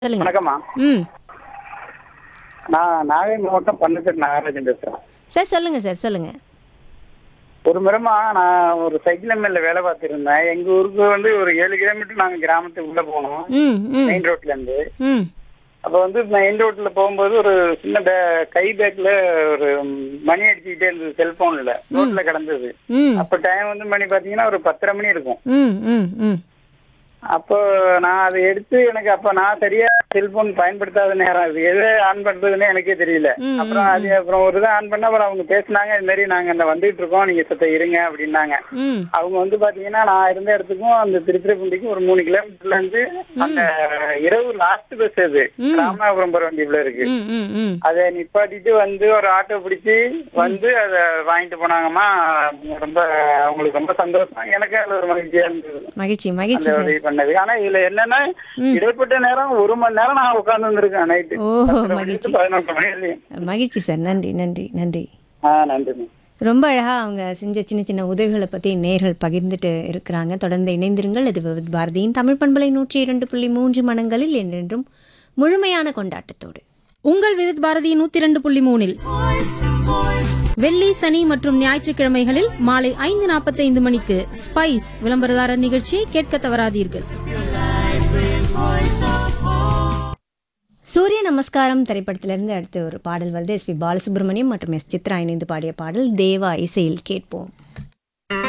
சொல்லுங்க வணக்கம்மா ம் நான் நாகை மாவட்டம் பன்னெண்டு நாகராஜன் பேசுறேன் சார் சொல்லுங்க சார் சொல்லுங்க ஒரு முறைமா நான் ஒரு சைக்கிள் எம்எல்ல வேலை பார்த்துருந்தேன் எங்க ஊருக்கு வந்து ஒரு ஏழு கிலோமீட்டர் நாங்க கிராமத்துக்குள்ள போனோம் ம் ம் மெயின் ரோட்ல இருந்து ம் அப்ப வந்து மெயின் ரோட்ல போகும்போது ஒரு சின்ன பே- கை பேக்ல ஒரு மணி அடிச்சுக்கிட்டே இருந்தது செல்போன்ல ரோட்ல கிடந்தது ம் அப்ப டைம் வந்து மணி பாத்தீங்கன்னா ஒரு பத்தரை மணி இருக்கும் ம் ம் ம் அப்போ நான் அதை எடுத்து எனக்கு அப்ப நான் சரியா செல்போன் பயன்படுத்தாத நேரம் அது எது ஆன் பண்றதுன்னு எனக்கே தெரியல ம், அப்புறம் அது அப்புறம் ஒரு இதை ஆன் பண்ண அப்புறம் அவங்க பேசினாங்க இது மாதிரி நாங்க இந்த வந்துட்டு இருக்கோம் நீங்க சத்த இருங்க அப்படின்னாங்க ம் அவங்க வந்து பாத்தீங்கன்னா நான் இருந்த இடத்துக்கும் அந்த திருச்சிராப்பள்ளிக்கும் ஒரு மூணு கிலோமீட்டர்ல இருந்து அந்த இரவு லாஸ்ட் பஸ் அது ராமநாதபுரம் போற வண்டியில இருக்கு ம் ம் ம் அதை நிப்பாட்டிட்டு வந்து ஒரு ஆட்டோ பிடிச்சி வந்து அதை வாங்கிட்டு போனாங்கம்மா ரொம்ப அவங்களுக்கு ரொம்ப சந்தோஷம் எனக்கு அதுல ஒரு மகிழ்ச்சியா இருந்தது மகிழ்ச்சி மகிழ்ச்சி அந்த சார் உதவி பண்ணது ஆனா இதுல என்னன்னா இடைப்பட்ட நேரம் ஒரு மணி நேரம் நான் உட்கார்ந்து வந்திருக்கேன் நைட்டு ஓஹோ மகிழ்ச்சி பதினொன்று மணி வரையும் மகிழ்ச்சி சார் நன்றி நன்றி நன்றி ஆ நன்றி ரொம்ப அழகா அவங்க செஞ்ச சின்ன சின்ன உதவிகளை பத்தி நேர்கள் பகிர்ந்துட்டு இருக்கிறாங்க தொடர்ந்து இணைந்திருங்கள் இது விவித் பாரதியின் தமிழ் பண்பலை நூற்றி இரண்டு புள்ளி மூன்று மனங்களில் என்றென்றும் முழுமையான கொண்டாட்டத்தோடு உங்கள் விருத் பாரதி நூத்தி இரண்டு புள்ளி மூணில் வெள்ளி சனி மற்றும் ஞாயிற்றுக்கிழமைகளில் மாலை ஐந்து நாற்பத்தைந்து மணிக்கு ஸ்பைஸ் விளம்பரதாரர் நிகழ்ச்சியை கேட்க தவறாதீர்கள் சூரிய நமஸ்காரம் திரைப்படத்திலிருந்து அடுத்து ஒரு பாடல் வருது எஸ்பி பாலசுப்ரமணியம் மற்றும் எஸ் சித்ரா இணைந்து பாடிய பாடல் தேவா இசையில் கேட்போம்